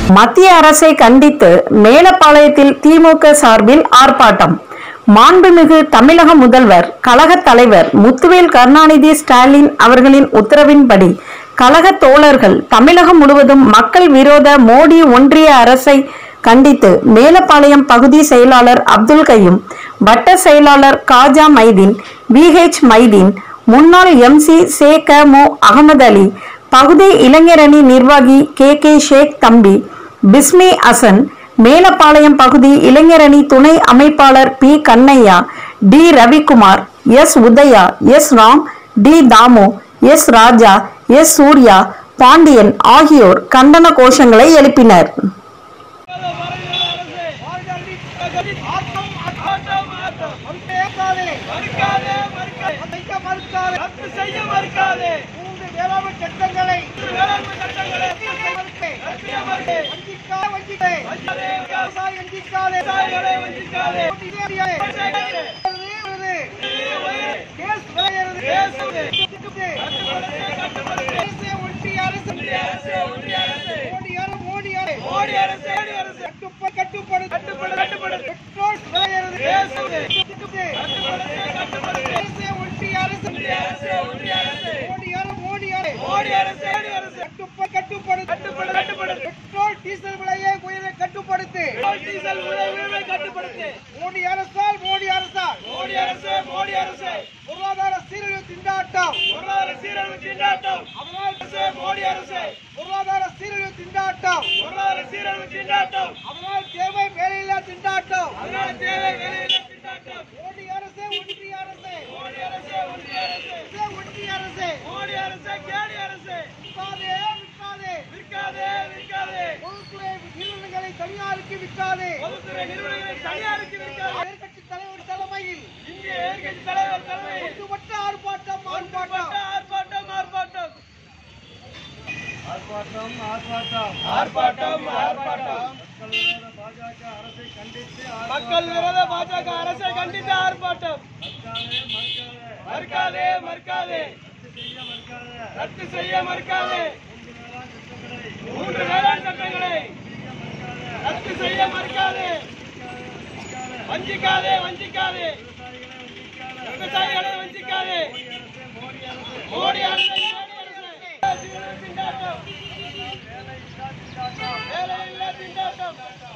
மத்திய அரசை கண்டித்து மேலப்பாளையத்தில் திமுக சார்பில் ஆர்ப்பாட்டம் மாண்புமிகு தமிழக முதல்வர் கழக தலைவர் முத்துவேல் கருணாநிதி ஸ்டாலின் அவர்களின் உத்தரவின்படி கழக தோழர்கள் தமிழகம் முழுவதும் மக்கள் விரோத மோடி ஒன்றிய அரசை கண்டித்து மேலப்பாளையம் பகுதி செயலாளர் அப்துல் கையும் வட்ட செயலாளர் காஜா மைதீன் விஹெச் மைதீன் முன்னாள் எம்சி சே க மு அகமது அலி பகுதி இளைஞரணி நிர்வாகி கே கே ஷேக் தம்பி பிஸ்மி அசன் மேலப்பாளையம் பகுதி இளைஞரணி துணை அமைப்பாளர் P Kannaiya T Ravikumar S Udhaya S Ram T Thamu S Raja S Surya Pandian ஆகியோர் கண்டன கோஷங்களை எழுப்பினர் மோடி அரசு கட்டுப்படு கட்டுப்படு கட்டுப்படு பெட்ரோல் விலையேறுது ஒன்றிய அரசு மோடி அரசு மோடி அரசு மோடி அரசு கட்டுப்படு கட்டுப்படு கட்டுப்படு கட்டுப்படு பெட்ரோல் டீசல் விலையை உயர்வை கட்டுப்படுத்து டீசல் விலை கட்டுப்படுத்து மோடி அரசால் மோடி அரசால் மோடி அரசு மோடி அரசு பொருளாதார சீரழிவு திண்டாட்டம் பொருளாதார சீரழிவு திண்டாட்டம் அதனால் அரசு மோடி அரசு பொருளாதார சீரழிவு திண்டாட்டம் பொருளாதார சீரழிவு திண்டாட்டம் அதனால் தேவை வேலையில்லா திண்டாட்டம் அதனால் தேவை வேலையில்லா திண்டாட்டம் மோடி அரசு ஒன்றிய அரசு மோடி அரசு ஒன்றிய அரசு ஒன்றிய அரசு மோடி அரசு கேடி அரசு விற்காதே விற்காதே விற்காதே விற்காதே பொதுத்துறை நிறுவனங்களை தனியாருக்கு விற்காதே பொதுத்துறை நிறுவனங்களை தனியாருக்கு விற்காதே எதிர்க்கட்சி தலைவர் தலைமையில் இந்திய எதிர்க்கட்சி தலைவர் தலைமையில் ஒட்டுமொத்த ஆர்ப்பாட்டம் ஆர்ப்பாட்டம் ஆர்ப்பாட்டம் ஆர்ப்பாட்டம் ஆர்ப்பாட்டம் ஆர்ப்பாட்டம் மக்கள் விரோத பாஜக அரசை கண்டித்து ஆர்ப்பாட்டம் மறுக்காதே மறுக்காதே ரத்து செய்ய மறுக்காதே மூன்று வேளாண் சட்டங்களை ரத்து செய்ய மறுக்காதே வஞ்சிக்காதே வஞ்சிக்காதே விவசாயிகளை வஞ்சிக்காதே மோடி அரசு மோடி அரசு திண்டாட்டம் வேலையில்லா திண்டாட்டம்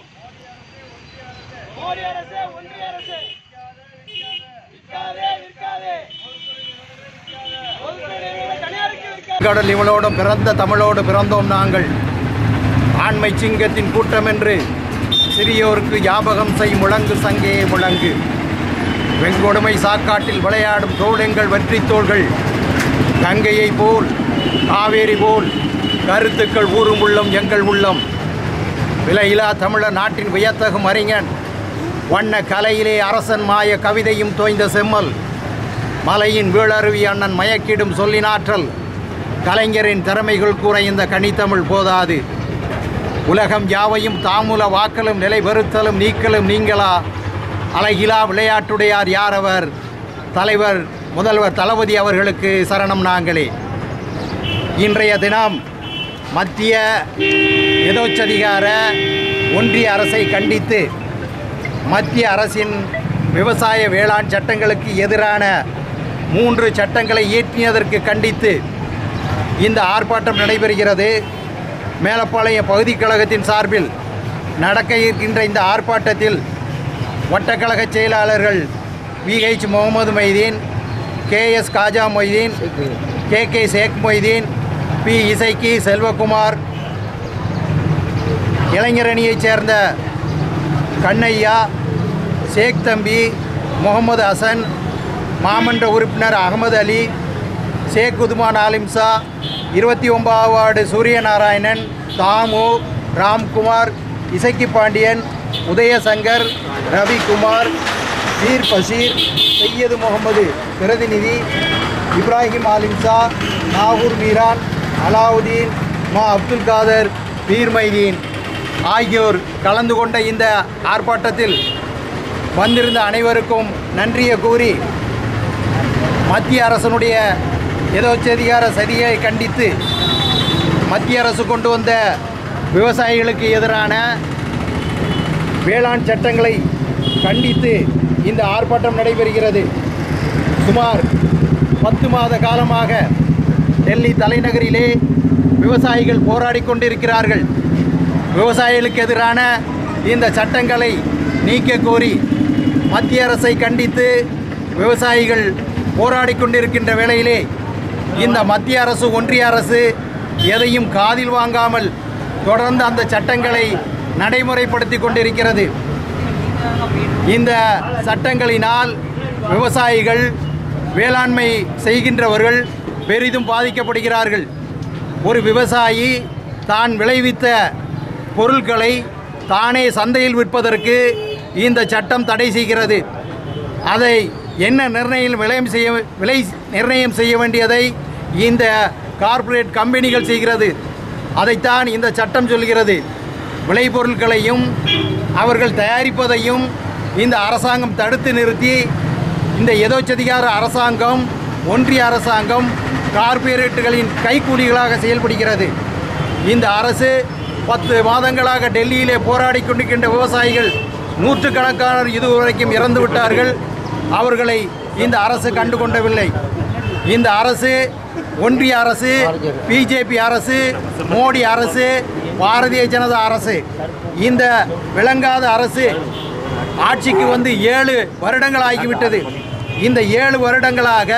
மோடி அரசு ஒன்றிய அரசு விற்காதே விற்காதே பொதுத்துறை நிறுவனங்களை தனியாருக்கு விற்காதே கடல் இவளோடும் பிறந்த தமிழோடு பிறந்தோம் நாங்கள் ஆண்மை சிங்கத்தின் கூட்டம் என்று சிறியோருக்கு ஞாபகம் செய் முழங்கு சங்கே முழங்கு வெங்கொடுமை சாக்காட்டில் விளையாடும் தோழெங்கள் வெற்றி தோள்கள் கங்கையை போல் காவேரி போல் கருத்துக்கள் ஊறும் உள்ளம் எங்கள் உள்ளம் விலையிலா தமிழர் நாட்டின் வியத்தகும் அறிஞன் வண்ண கலையிலே அரசன் மாய கவிதையும் தோய்ந்த செம்மல் மலையின் வீழருவி அண்ணன் மயக்கிடும் சொல்லினாற்றல் கலைஞரின் திறமைகள் கூற இந்த கனித்தமிழ் போதாது உலகம் யாவையும் தாமுல வாக்கலும் நிலை பெறுத்தலும் நீக்கலும் நீங்களா அழகிலா விளையாட்டுடையார் யார் அவர் தலைவர் முதல்வர் தளபதி அவர்களுக்கு சரணம் நாங்களே இன்றைய தினம் மத்திய எதோச்சதிகார ஒன்றிய அரசை கண்டித்து மத்திய அரசின் விவசாய வேளாண் சட்டங்களுக்கு எதிரான மூன்று சட்டங்களை இயற்றியதற்கு கண்டித்து இந்த ஆர்ப்பாட்டம் நடைபெறுகிறது மேலப்பாளையம் பகுதி கழகத்தின் சார்பில் நடக்க இருக்கின்ற இந்த ஆர்ப்பாட்டத்தில் வட்டக்கழக செயலாளர்கள் V H Mohammed Maideen K S Kaja Moideen K K Sheikh Moideen P Isakki Selvakumar இளைஞரணியைச் சேர்ந்த கண்ணையா ஷேக் தம்பி முகமது ஹசன் மாமன்ற உறுப்பினர் அகமது அலி ஷேக் உதுமான் ஆலிம்சா இருபத்தி ஒன்பதாவது வார்டு சூரியநாராயணன் தாமு ராம்குமார் இசக்கி பாண்டியன் உதயசங்கர் ரவிக்குமார் பீர் பஷீர் சையது முகமது பிரதிநிதி இப்ராஹிம் ஆலிம்சா நாகூர் மீரான் அலாவுதீன் மா அப்துல் காதர் பீர் மைதீன் ஆகியோர் கலந்து கொண்ட இந்த ஆர்ப்பாட்டத்தில் வந்திருந்த அனைவருக்கும் நன்றியை கூறி மத்திய அரசனுடைய எதோச்சதிகார சதியை கண்டித்து மத்திய அரசு கொண்டு வந்த விவசாயிகளுக்கு எதிரான வேளாண் சட்டங்களை கண்டித்து இந்த ஆர்ப்பாட்டம் நடைபெறுகிறது சுமார் பத்து மாத காலமாக டெல்லி தலைநகரிலே விவசாயிகள் போராடி கொண்டிருக்கிறார்கள் விவசாயிகளுக்கு எதிரான இந்த சட்டங்களை நீக்க கோரி மத்திய அரசை கண்டித்து விவசாயிகள் போராடி கொண்டிருக்கின்ற வேளையிலே இந்த மத்திய அரசு ஒன்றிய அரசு எதையும் காதில் வாங்காமல் தொடர்ந்து அந்த சட்டங்களை நடைமுறைப்படுத்தி கொண்டிருக்கிறது இந்த சட்டங்களினால் விவசாயிகள் வேளாண்மை செய்கின்றவர்கள் பெரிதும் பாதிக்கப்படுகிறார்கள் ஒரு விவசாயி தான் விளைவித்த பொருட்களை தானே சந்தையில் விற்பதற்கு இந்த சட்டம் தடை செய்கிறது அதை என்ன நிர்ணயம் விலையம் செய்ய விலை நிர்ணயம் செய்ய வேண்டியதை இந்த கார்ப்பரேட் கம்பெனிகள் செய்கிறது அதைத்தான் இந்த சட்டம் சொல்கிறது விளைபொருட்களையும் அவர்கள் தயாரிப்பதையும் இந்த அரசாங்கம் தடுத்து நிறுத்தி இந்த எதோச்சதிகார அரசாங்கம் ஒன்றிய அரசாங்கம் கார்ப்பரேட்டுகளின் கைக்கூலிகளாக செயல்படுகிறது இந்த அரசு பத்து மாதங்களாக டெல்லியிலே போராடி கொண்டிருக்கின்ற விவசாயிகள் நூற்றுக்கணக்கானோர் இதுவரைக்கும் இறந்து விட்டார்கள் அவர்களை இந்த அரசு கண்டுகொண்டவில்லை இந்த அரசு ஒன்றிய அரசு பிஜேபி அரசு மோடி அரசு பாரதிய ஜனதா அரசு இந்த விளங்காத அரசு ஆட்சிக்கு வந்து ஏழு வருடங்கள் ஆகிவிட்டது இந்த ஏழு வருடங்களாக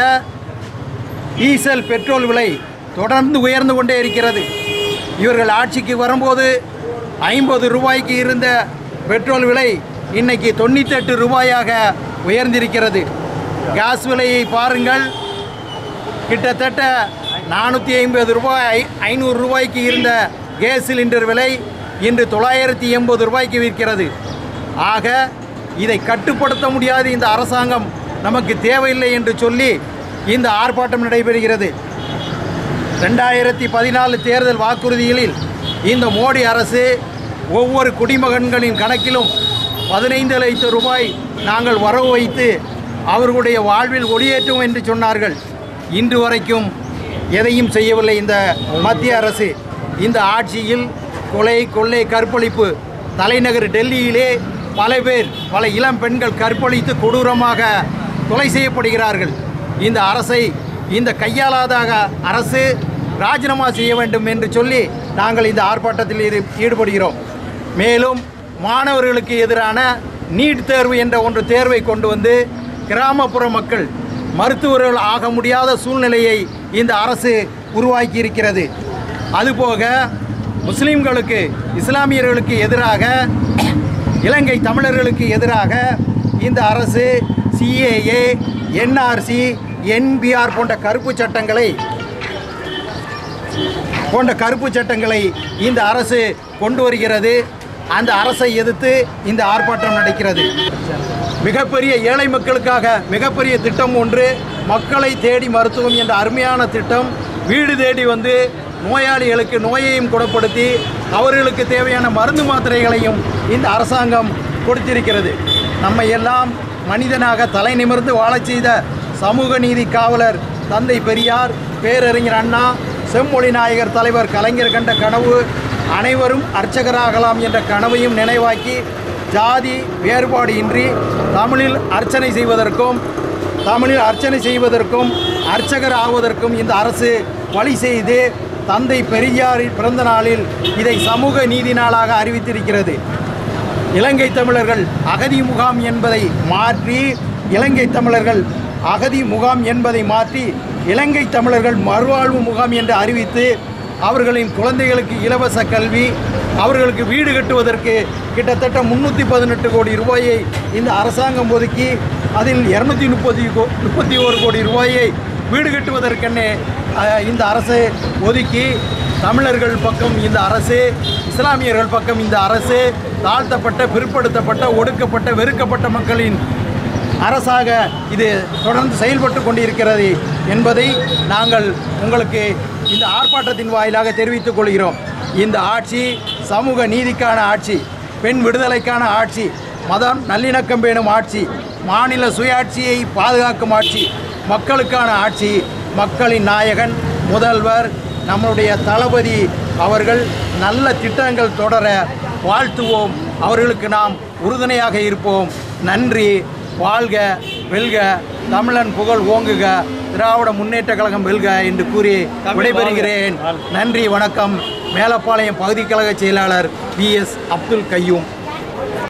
டீசல் பெட்ரோல் விலை தொடர்ந்து உயர்ந்து கொண்டே இருக்கிறது இவர்கள் ஆட்சிக்கு வரும்போது ஐம்பது ரூபாய்க்கு இருந்த பெட்ரோல் விலை இன்னைக்கு தொண்ணூத்தெட்டு ரூபாயாக உயர்ந்திருக்கிறது கேஸ் விலையை பாருங்கள் கிட்டத்தட்ட நானூற்றி ஐம்பது ரூபாய் ஐ- ஐநூறு ரூபாய்க்கு இருந்த கேஸ் சிலிண்டர் விலை இன்று தொள்ளாயிரத்தி எண்பது ரூபாய்க்கு விற்கிறது ஆக இதை கட்டுப்படுத்த முடியாத இந்த அரசாங்கம் நமக்கு தேவையில்லை என்று சொல்லி இந்த ஆர்ப்பாட்டம் நடைபெறுகிறது ரெண்டாயிரத்தி பதினாலு தேர்தல் வாக்குறுதிகளில் இந்த மோடி அரசு ஒவ்வொரு குடிமகன்களின் கணக்கிலும் பதினைந்து லட்சம் ரூபாய் நாங்கள் வரவு வைத்து அவர்களுடைய வாழ்வில் ஒளியேற்றும் என்று சொன்னார்கள் இன்று வரைக்கும் எதையும் செய்யவில்லை இந்த மத்திய அரசு இந்த ஆட்சியில் கொலை கொள்ளை கற்பழிப்பு தலைநகர் டெல்லியிலே பல பேர் பல இளம் பெண்கள் கற்பழித்து கொடூரமாக கொலை செய்யப்படுகிறார்கள் இந்த அரசை இந்த கையாளாத அரசு ராஜினாமா செய்ய வேண்டும் என்று சொல்லி நாங்கள் இந்த ஆர்ப்பாட்டத்தில் ஈடு- ஈடுபடுகிறோம் மேலும் மாணவர்களுக்கு எதிரான நீட் தேர்வு என்ற ஒன்று தேர்வை கொண்டு வந்து கிராமப்புற மக்கள் மருத்துவர்கள் ஆக முடியாத சூழ்நிலையை இந்த அரசு உருவாக்கி இருக்கிறது அதுபோக முஸ்லிம்களுக்கு இஸ்லாமியர்களுக்கு எதிராக இலங்கை தமிழர்களுக்கு எதிராக இந்த அரசு சிஏஏ என்ஆர்சி என்பிஆர் போன்ற கருப்பு சட்டங்களை போன்ற கருப்பு சட்டங்களை இந்த அரசு கொண்டு வருகிறது அந்த அரசை எதிர்த்து இந்த ஆர்ப்பாட்டம் நடக்கிறது மிகப்பெரிய ஏழை மக்களுக்காக மிகப்பெரிய திட்டம் ஒன்று மக்களை தேடி மருத்துவம் என்ற அருமையான திட்டம் வீடு தேடி வந்து நோயாளிகளுக்கு நோயையும் குணப்படுத்தி அவர்களுக்கு தேவையான மருந்து மாத்திரைகளையும் இந்த அரசாங்கம் கொடுத்திருக்கிறது நம்மை எல்லாம் மனிதனாக தலை நிமிர்ந்து வாழச் செய்த சமூக நீதி காவலர் தந்தை பெரியார் பேரறிஞர் அண்ணா செம்மொழி நாயகர் தலைவர் கலைஞர் கண்ட கனவு அனைவரும் அர்ச்சகராகலாம் என்ற கனவையும் நினைவாக்கி ஜாதி வேறுபாடு இன்றி தமிழில் அர்ச்சனை செய்வதற்கும் தமிழில் அர்ச்சனை செய்வதற்கும் அர்ச்சகர் ஆவதற்கும் இந்த அரசு வழி செய்து தந்தை பெரியாரின் பிறந்த நாளில் இதை சமூக நீதி நாளாக அறிவித்திருக்கிறது இலங்கை தமிழர்கள் அகதி முகாம் என்பதை மாற்றி இலங்கை தமிழர்கள் அகதி முகாம் என்பதை மாற்றி இலங்கை தமிழர்கள் மறுவாழ்வு முகாம் என்று அறிவித்து அவர்களின் குழந்தைகளுக்கு இலவச கல்வி அவர்களுக்கு வீடு கட்டுவதற்கு கிட்டத்தட்ட முந்நூற்றி பதினெட்டு கோடி ரூபாயை இந்த அரசாங்கம் ஒதுக்கி அதில் இரநூத்தி முப்பத்தி முப்பத்தி ஒரு கோடி ரூபாயை வீடு கட்டுவதற்கென்னே அஹ், இந்த அரசு ஒதுக்கி தமிழர்கள் பக்கம் இந்த அரசு இஸ்லாமியர்கள் பக்கம் இந்த அரசு தாழ்த்தப்பட்ட பிற்படுத்தப்பட்ட ஒடுக்கப்பட்ட வெறுக்கப்பட்ட மக்களின் அரசாக இது தொடர்ந்து செயல்பட்டு கொண்டிருக்கிறது என்பதை நாங்கள் உங்களுக்கு இந்த ஆர்ப்பாட்டத்தின் வாயிலாக தெரிவித்துக் கொள்கிறோம் இந்த ஆட்சி சமூக நீதிக்கான ஆட்சி பெண் விடுதலைக்கான ஆட்சி மதம் நல்லிணக்கம் பேணும் ஆட்சி மாநில சுயாட்சியை பாதுகாக்கும் ஆட்சி மக்களுக்கான ஆட்சி மக்களின் நாயகன் முதல்வர் நம்முடைய தளபதி அவர்கள் நல்ல திட்டங்கள் தொடர வாழ்த்துவோம் அவர்களுக்கு நாம் உறுதுணையாக இருப்போம் நன்றி வாழ்க வெல்க தமிழன் புகழ் ஓங்குக திராவிட முன்னேற்ற கழகம் வெல்க என்று கூறி விடைபெறுகிறேன் நன்றி வணக்கம் மேலப்பாளையம் பகுதி கழக செயலாளர் பி எஸ் அப்துல் கையூம்